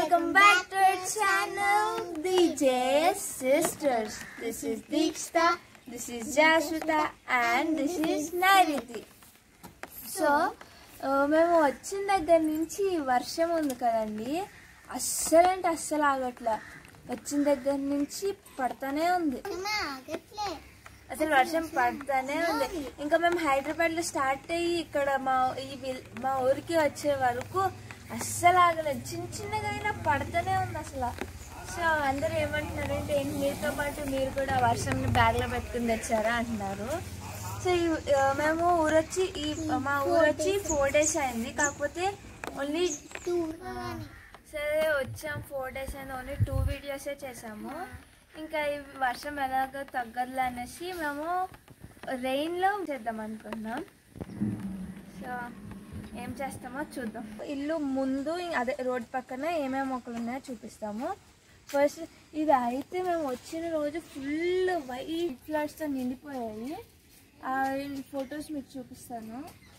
welcome back to our channel, DJ's Sisters. This is Dikshita, this is Jaswita, and this is Nariti. So ఆ, మేము వచ్చిన దగ్గర నుంచి వర్షం ఉంది కదండి అస్సలు అంటే అస్సలు ఆగట్లా వచ్చిన దగ్గర నుంచి పడతానే ఉంది అసలు వర్షం పడతానే ఉంది ఇంకా మేము హైదరాబాద్ లో స్టార్ట్ అయ్యి ఇక్కడ మా ఈ విల్- మా ఊరికి వచ్చే వరకు అస్సలు ఆగలేదు చిన్న చిన్నగా అయినా పడతానే ఉంది అసలు సో అందరూ ఏమంటున్నారంటే ఏంటి మీతో పాటు మీరు కూడా వర్షం బ్యాగ్ లో పెట్టుకుని తెచ్చారా అంటున్నారు సో ఈ- ఆ, మేము ఊరొచ్చి ఈ మా ఊరొచ్చి ఫోర్ డేస్ అయింది కాకపోతే ఓన్లీ సరే వచ్చాం ఫోర్ డేస్ అయింది ఓన్లీ టూ వీడియోసే చేసాము ఇంకా ఈ వర్షం ఎలాగో తగ్గదులే అనేసి మేము రెయిన్లో చేద్దాం అనుకున్నాం సో ఏం చేస్తామో చూద్దాం ఇల్లు ముందు ఇం- అదే రోడ్ పక్కన ఏమేమి మొక్కలు ఉన్నాయో చూపిస్తాము ఫస్ట్ ఇది అయితే మేము వచ్చిన రోజు ఫుల్ వైట్ ఫ్లవర్స్తో నిండిపోయాయి ఆ ఫొటోస్ మీకు చూపిస్తాను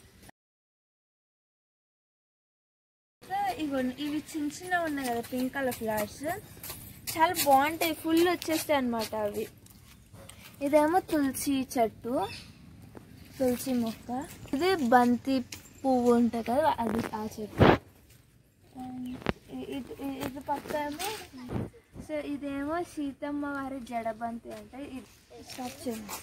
ఇంకా ఇవి ఇవి చిన్న చిన్న ఉన్నాయి కదా పింక్ కలర్ ఫ్లవర్స్ చాలా బాగుంటాయి ఫుల్ వచ్చేస్తాయి అనమాట అవి ఇదేమో తులసి చెట్టు తులసి మొక్క ఇది బంతి పువ్వు ఉంటుంది కదా అది ఆ చెట్టు And ఇ- ఇది ఇ- ఇది పక్క ఏమో సో ఇదేమో సీతమ్మ వారి జడబంతి అంటే ఇది స్టాప్ చేయండి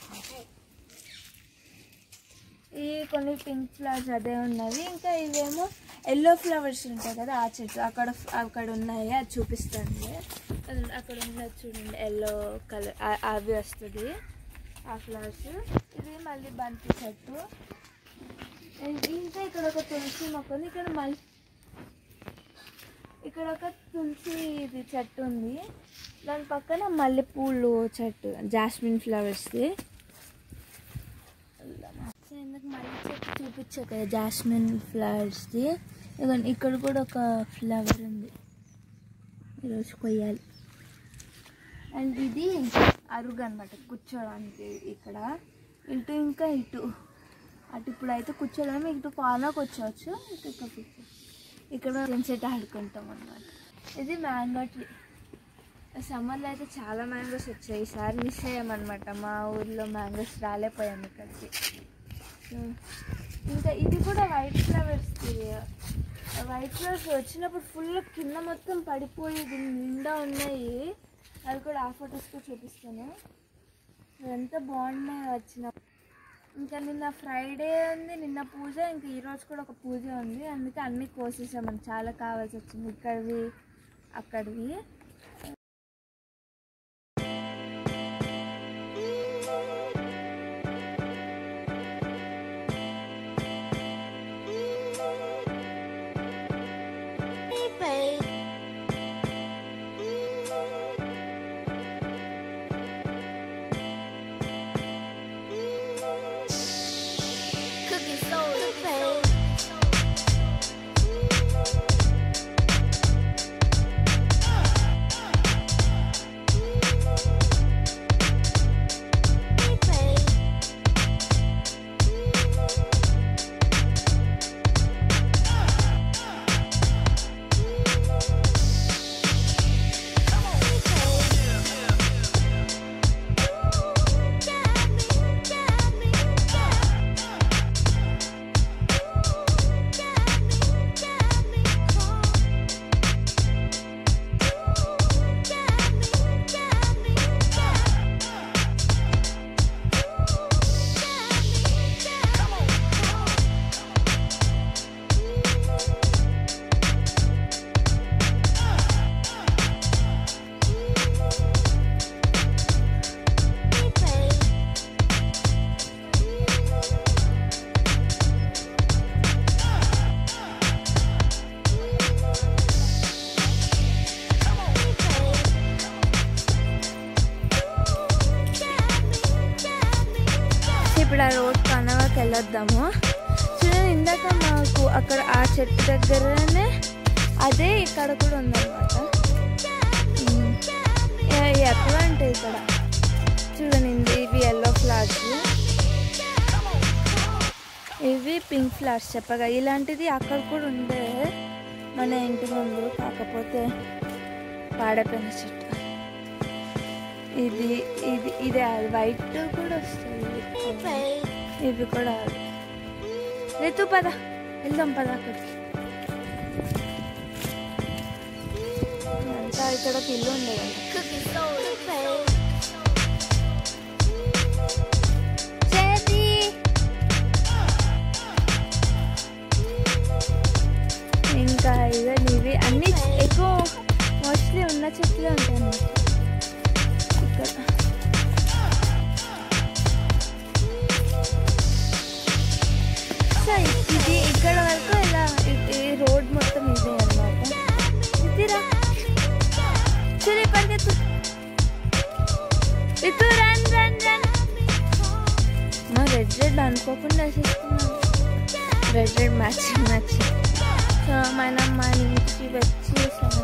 ఈ కొన్ని పింక్ ఫ్లవర్స్ అదే ఉన్నవి ఇంకా ఇవేమో ఎల్లో ఫ్లవర్స్ ఉంటాయి కదా ఆ చెట్టు అక్కడ అక్కడ ఉన్నాయి అది చూపిస్తాను అది అక్కడ ఉన్నది చూడండి ఎల్లో కలర్ అవి వస్తుంది ఆ ఫ్లవర్స్ ఇది మళ్ళీ బంతి చెట్టు ఇ- ఇంకా ఇక్కడ ఒక తులసి మొక్క ఉంది ఇక్కడ మళ్ళీ ఇక్కడ ఒక తులసి ఇది చెట్టు ఉంది దాని పక్కన మల్లెపూలు చెట్టు జాస్మిన్ ఫ్లవర్స్ది సో ఇందుకు మళ్ళీ చెట్టు చూపించా కదా జాస్మిన్ ఫ్లవర్స్ది ఇదిగోండి ఇక్కడ కూడా ఒక ఫ్లవర్ ఉంది ఈరోజు కొయ్యాలి అండ్ ఇది అరుగు అనమాట కూర్చోడానికి ఇక్కడ ఇటు ఇంకా ఇటు అటు ఇప్పుడు అయితే కూర్చోలేము ఇటు కార్నర్ కూర్చోవచ్చు ఇటు ఇక్కడ కూర్చోవచ్చు ఇక్కడ సెట్ ఆడుకుంటాం అన్నమాట ఇది మ్యాంగో ట్రీ సమ్మర్లో అయితే చాలా మ్యాంగోస్ వచ్చాయి ఈసారి మిస్ అయ్యామన్నమాట మా ఊర్లో మ్యాంగోస్ రాలేపోయాము ఇక్కడికి సో, ఇంకా ఇది కూడా వైట్ ఫ్లవర్స్ వైట్ ఫ్లవర్స్ వచ్చినప్పుడు ఫుల్ కింద మొత్తం పడిపోయి దీని నిండా ఉన్నాయి అది కూడా ఆ ఫొటోస్తో చూపిస్తాను ఎంత బాగున్నాయి వచ్చిన ఇంకా నిన్న ఫ్రైడే ఉంది నిన్న పూజ ఇంకా ఈరోజు కూడా ఒక పూజ ఉంది అందుకే అన్నీ కోసేసాం మనకు చాలా కావాల్సి వచ్చింది ఇక్కడివి అక్కడివి ఇప్పుడు ఆ రోడ్ కనవాకి వెళ్ళొద్దాము చూడండి ఇందాక మాకు అక్కడ ఆ చెట్టు దగ్గరనే అదే ఇక్కడ కూడా ఉందన్నమాట ఉమ్. ఇ- ఇవి ఎక్కడ అంటే ఇక్కడ చూడండి ఇవి ఎల్లో ఫ్లవర్స్ ఇవి పింక్ ఫ్లవర్స్ చెప్పగా ఇలాంటిది అక్కడ కూడా ఉండే మన ఇంటి ముందు కాకపోతే పాడైపోయిన చెట్టు ఇది ఇది ఇది అది వైట్ కూడా వస్తుంది ఇవి కూడా రేతు పద వెళ్దాం పద అక్కడికి అంతా ఇక్కడ ఒక ఇల్లు ఉండే కదా చేతి ఇంకా ఇక ఇవి అన్ని ఎక్కువ మోస్ట్లీ ఉన్న చెట్లే ఉంటాయి అన్నమాట ఇక్కడ సో ఇది ఇక్కడ వరకు ఇలా ఈ- ఈ రోడ్ మొత్తం ఇదే అన్నమాట ఇదిరా సరే పరిగెత్తు ఇటు రన్ రన్ రన్ మా రెడ్ రెడ్ అనుకోకుండా వేసేసుకున్నాను red red match match so మనం మన ఇంటికి వచ్చేసాము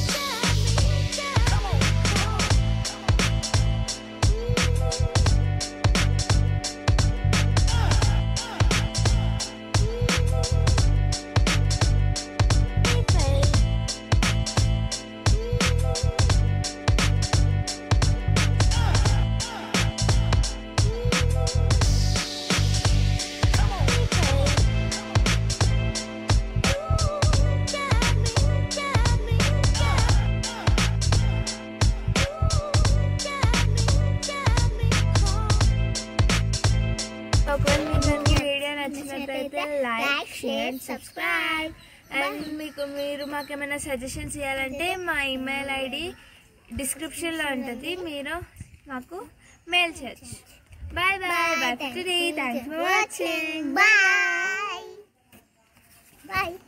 ఒకవేళ మీకు కనుక ఈ వీడియో నచ్చినట్లయితే లైక్ షేర్ సబ్స్క్రైబ్ అండ్ మీకు మీరు మాకు ఏమైనా సజెషన్స్ ఇవ్వాలంటే మా ఈమెయిల్ ఐడి డిస్క్రిప్షన్లో ఉంటుంది మీరు మాకు మెయిల్ చేయొచ్చు bye bye bye today thanks for watching Bye. Bye.